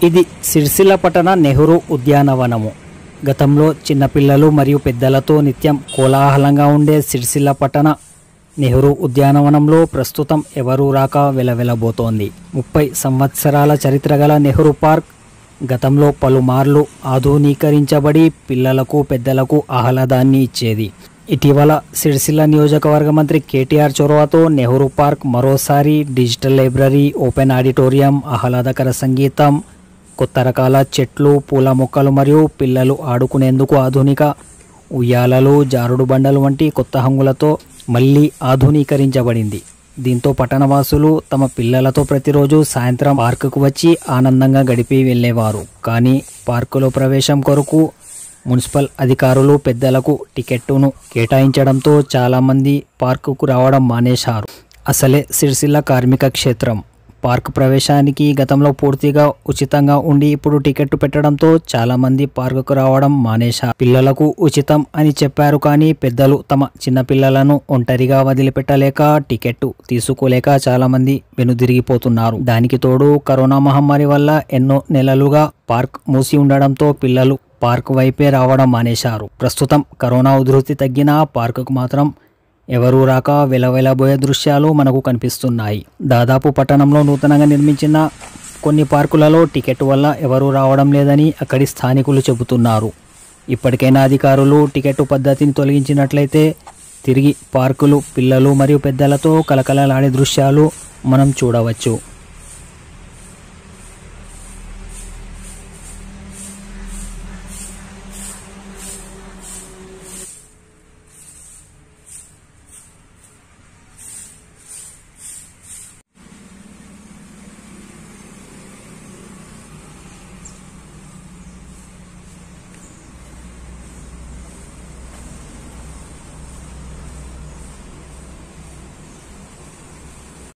ఇది సిరిసిల్ల పట్టణ నెహ్రూ ఉద్యానవనము గతంలో చిన్నపిల్లలు మరియు పెద్దలతో నిత్యం కోలాహలంగా ఉండే సిరిసిల్ల పట్టణ నెహ్రూ ఉద్యానవనంలో ప్రస్తుతం ఎవరూ రాక వెలవెలబోతోంది ముప్పై సంవత్సరాల చరిత్ర గల నెహ్రూ పార్క్ గతంలో పలుమార్లు ఆధునీకరించబడి పిల్లలకు పెద్దలకు ఆహ్లాదాన్ని ఇచ్చేది ఇటీవల సిరిసిల్ల నియోజకవర్గ మంత్రి కేటీఆర్ చొరవతో నెహ్రూ పార్క్ మరోసారి డిజిటల్ లైబ్రరీ ఓపెన్ ఆడిటోరియం ఆహ్లాదకర సంగీతం కొత్త రకాల చెట్లు పూల మొక్కలు మరియు పిల్లలు ఆడుకునేందుకు ఆధునిక ఉయ్యాలలు జారుడు బండలు వంటి కొత్త హంగులతో మళ్ళీ ఆధునీకరించబడింది దీంతో పట్టణవాసులు తమ పిల్లలతో ప్రతిరోజు సాయంత్రం పార్కుకు వచ్చి ఆనందంగా గడిపి వెళ్ళేవారు కానీ పార్కులో ప్రవేశం కొరకు మున్సిపల్ అధికారులు పెద్దలకు టికెట్టును కేటాయించడంతో చాలామంది పార్కుకు రావడం మానేశారు అసలే సిరిసిల్ల కార్మిక క్షేత్రం పార్క్ ప్రవేశానికి గతంలో పూర్తిగా ఉచితంగా ఉండి ఇప్పుడు టికెట్ పెట్టడంతో చాలా మంది పార్కుకు రావడం మానేశారు పిల్లలకు ఉచితం అని చెప్పారు కానీ పెద్దలు తమ చిన్న పిల్లలను ఒంటరిగా వదిలిపెట్టలేక టికెట్ తీసుకోలేక చాలా మంది వెనుదిరిగిపోతున్నారు దానికి తోడు కరోనా మహమ్మారి వల్ల ఎన్నో నెలలుగా పార్క్ మూసి ఉండడంతో పిల్లలు పార్క్ వైపే రావడం మానేశారు ప్రస్తుతం కరోనా ఉధృతి తగ్గినా పార్కుకు మాత్రం ఎవరూ రాక వెలవెలబోయే దృశ్యాలు మనకు కనిపిస్తున్నాయి దాదాపు పట్టణంలో నూతనంగా నిర్మించిన కొన్ని పార్కులలో టికెట్ వల్ల ఎవరూ రావడం లేదని అక్కడి స్థానికులు చెబుతున్నారు ఇప్పటికైనా అధికారులు టికెట్ పద్ధతిని తొలగించినట్లయితే తిరిగి పార్కులు పిల్లలు మరియు పెద్దలతో కలకలలాడే దృశ్యాలు మనం చూడవచ్చు